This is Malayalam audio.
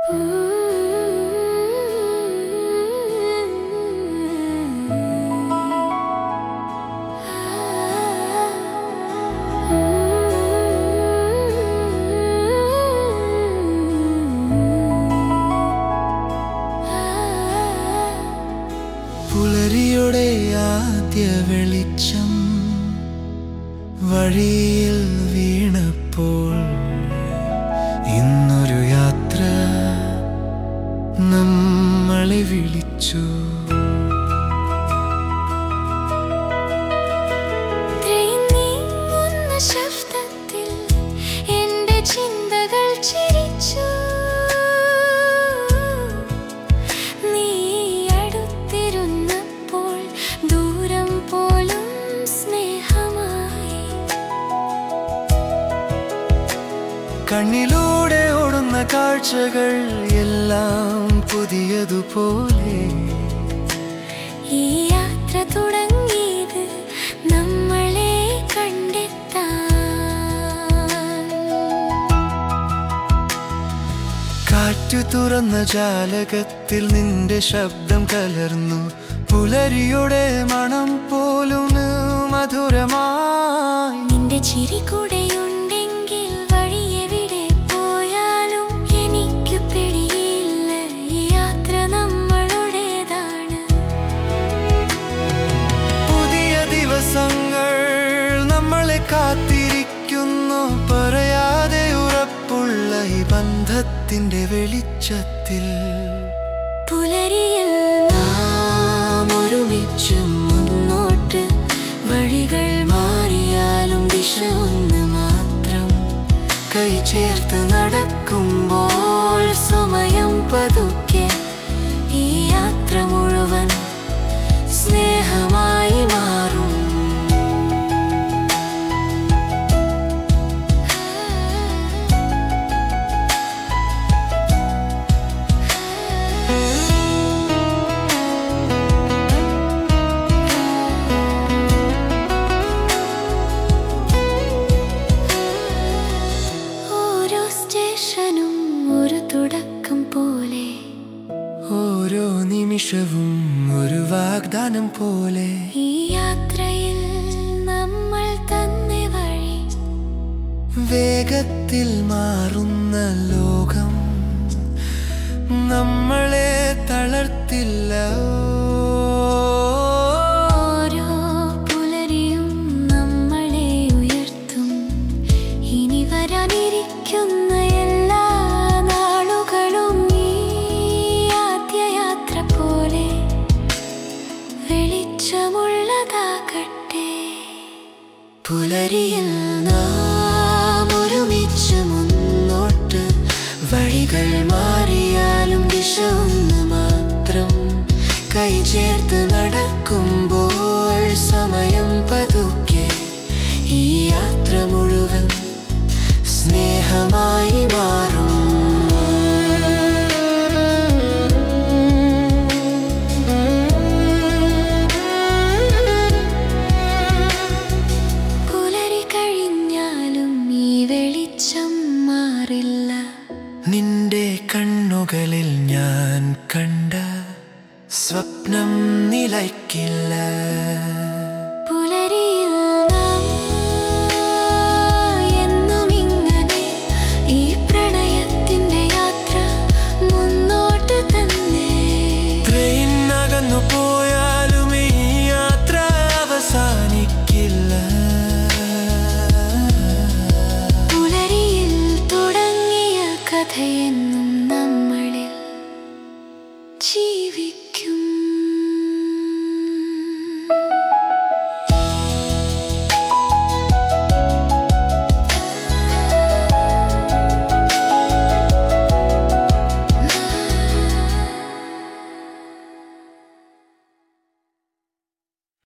പുലരിയുടെ ആദ്യ വെളിച്ചം വഴിയിൽ വീണപ്പോൾ ഇന്നൊരു യാത്ര നമ്മളെ വിളിച്ചു ട്രെയിൻ നീങ്ങുന്ന ശബ്ദത്തിൽ എൻ്റെ ചിന്തകൾ ചിരിച്ചു നീ അടുത്തിരുന്നപ്പോൾ ദൂരം പോലും സ്നേഹമായി കണ്ണിലൂടെ ഓടുന്ന കാഴ്ചകൾ എല്ലാം പുതിയതുപോലെ ഈ യാത്ര തുടങ്ങിയത് നമ്മളെ കണ്ടെത്താൻ കാറ്റു തുറന്ന ജാലകത്തിൽ നിന്റെ ശബ്ദം കലർന്നു പുലരിയുടെ മണം പോലും മധുരമായി നിന്റെ ചിരി കൂടെയുണ്ടെങ്കിൽ വഴി എവിടെ പോയാലും എനിക്ക് പിടിയില്ല ഈ യാത്ര നമ്മളുടേതാണ് പുതിയ ദിവസങ്ങൾ നമ്മളെ കാത്തിരിക്കുന്നു പറയാതെ ഉറപ്പുള്ള ഈ ബന്ധത്തിന്റെ വെളിച്ചത്തിൽ പുലരിയിൽ നാം ഒരുമിച്ച് മുന്നോട്ട് വഴികൾ മാറിയാലും ദിശ ഒന്ന് മാത്രം കൈ ചേർത്ത് നടക്കുമ്പോൾ സമയം പതുക്കെ ഈ യാത്ര മുഴുവൻ സ്നേഹമായി മാറും ഓരോ സ്റ്റേഷനും ഒരു തുടക്കം പോലെ ഓരോ നിമിഷവും ഒരു വാഗ്ദാനം പോലെ ഈ യാത്രയിൽ നമ്മൾ തന്നെ വഴി വേഗത്തിൽ മാറുന്ന ലോകം നമ്മളെ തളർത്തില്ല ഓരോ പുലരിയും നമ്മളെ ഉയർത്തും ഇനി വരാനിരിക്കുന്ന എല്ലാ നാളുകളും ഈ ആദ്യ യാത്ര പോലെ വെളിച്ചമുള്ളതാകട്ടെ പുലരിയിൽ നാം ഒരുമിച്ച് മുന്നോട്ട് വഴികൾ മാറിയാലും ദിശ ഒന്ന് മാത്രം കൈ ചേർത്ത് നടക്കുമ്പോൾ സമയം പതുക്കെ ഈ യാത്ര മുഴുവൻ സ്നേഹമായി മാറും പുലരി കഴിഞ്ഞാലും ഈ വെളിച്ചം മാറില്ല നിന്റെ കണ്ണുകളിൽ ഞാൻ കണ്ട സ്വപ്നം നിലയ്ക്കില്ല പുലരിയിൽ നാം എന്നും ഇങ്ങനെ ഈ പ്രണയത്തിന്റെ യാത്ര മുന്നോട്ട് തന്നെ ട്രെയിൻ അകന്നു പോയാലും ഈ യാത്ര അവസാനിക്കില്ല പുലരിയിൽ തുടങ്ങിയ കഥയെന്നും നമ്മളിൽ ജീവിക്കും